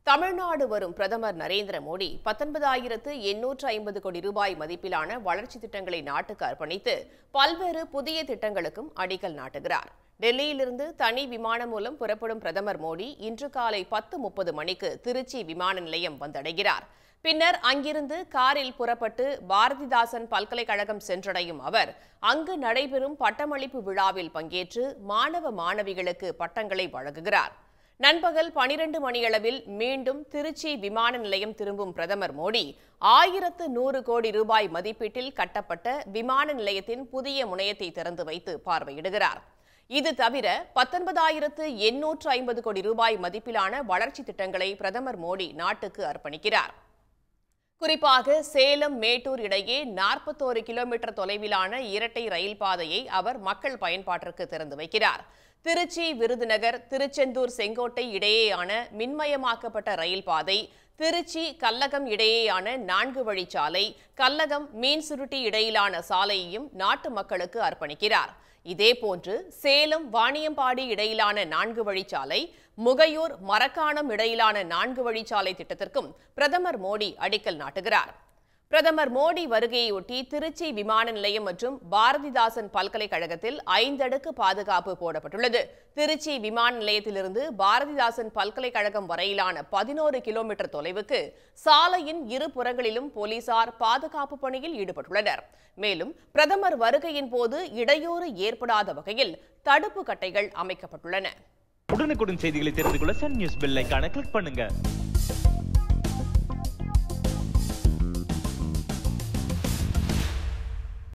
தமிழ்நாடு வரும் பிரதமர் நரேந்திர மோடி பத்தொன்பதாயிரத்து எண்ணூற்று ஐம்பது கோடி ரூபாய் மதிப்பிலான வளர்ச்சி திட்டங்களை நாட்டுக்கு அர்ப்பணித்து பல்வேறு புதிய திட்டங்களுக்கும் அடிக்கல் நாட்டுகிறார் டெல்லியிலிருந்து தனி விமானம் மூலம் புறப்படும் பிரதமர் மோடி இன்று காலை பத்து முப்பது மணிக்கு திருச்சி விமான நிலையம் வந்தடைகிறார் பின்னர் அங்கிருந்து காரில் புறப்பட்டு பாரதிதாசன் பல்கலைக்கழகம் சென்றடையும் அவர் அங்கு நடைபெறும் பட்டமளிப்பு விழாவில் பங்கேற்று மாணவ மாணவிகளுக்கு பட்டங்களை வழங்குகிறார் நண்பகல் பனிரெண்டு மணியளவில் மீண்டும் திருச்சி விமான நிலையம் திரும்பும் பிரதமர் மோடி ஆயிரத்து நூறு கோடி ரூபாய் மதிப்பீட்டில் கட்டப்பட்ட விமான நிலையத்தின் புதிய முனையத்தை திறந்து வைத்து பார்வையிடுகிறார் இது தவிர பத்தொன்பதாயிரத்து எண்ணூற்று ஐம்பது கோடி ரூபாய் மதிப்பிலான வளர்ச்சி திட்டங்களை பிரதமர் மோடி நாட்டுக்கு அர்ப்பணிக்கிறார் குறிப்பாக சேலம் மேட்டூர் இடையே நாற்பத்தோரு கிலோமீட்டர் தொலைவிலான இரட்டை ரயில் பாதையை அவர் மக்கள் பயன்பாட்டிற்கு திறந்து வைக்கிறார் திருச்சி விருதுநகர் திருச்செந்தூர் செங்கோட்டை இடையேயான மின்மயமாக்கப்பட்ட ரயில் பாதை திருச்சி கல்லகம் இடையேயான நான்கு வழிச்சாலை கல்லகம் மீன் சுருட்டி இடையிலான சாலையையும் நாட்டு மக்களுக்கு அர்ப்பணிக்கிறார் இதேபோன்று சேலம் வாணியம்பாடி இடையிலான நான்கு வழிச்சாலை முகையூர் மரக்காணம் இடையிலான நான்கு வழிச்சாலை திட்டத்திற்கும் பிரதமர் மோடி அடிக்கல் நாட்டுகிறார் பிரதமர் மோடி வருகையொட்டி திருச்சி விமான நிலையம் மற்றும் பாரதிதாசன் பல்கலைக்கழகத்தில் ஐந்தடுக்கு பாதுகாப்பு போடப்பட்டுள்ளது திருச்சி விமான நிலையத்திலிருந்து பாரதிதாசன் பல்கலைக்கழகம் வரையிலான பதினோரு கிலோமீட்டர் தொலைவுக்கு சாலையின் இரு புறங்களிலும் போலீசார் பாதுகாப்பு பணியில் ஈடுபட்டுள்ளனர் மேலும் பிரதமர் வருகையின் போது இடையூறு ஏற்படாத வகையில் தடுப்பு கட்டைகள் அமைக்கப்பட்டுள்ளன உடனுக்குடன் செய்திகளை தெரிந்து கொள்ள சன் நியூஸ் பெல் ஐகானை கிளிக் பண்ணுங்க